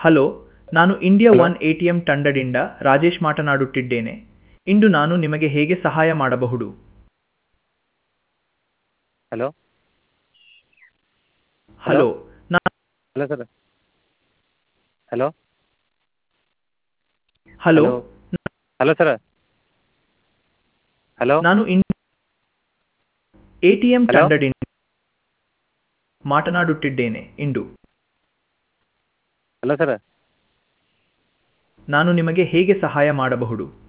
Hello ನಾನು India one A T M ತಂಡದಿಂದ ರಾಜೇಶ್ ಮಾತನಾಡುತ್ತಿದ್ದೇನೆ ಇಂದು ನಾನು ನಿಮಗೆ ಹೇಗೆ ಸಹಾಯ ಮಾಡಬಹುದು ಹಲೋ ಹಲೋ ನಾನು hello sir hello hello hello sir hello ನಾನು in A T M hello? ತಂಡದಿಂದ ಮಾತನಾಡುತ್ತಿದ್ದೇನೆ ಇಂದು ಹಲೋ ಸರ ನಾನು ನಿಮಗೆ ಹೇಗೆ ಸಹಾಯ ಮಾಡಬಹುದು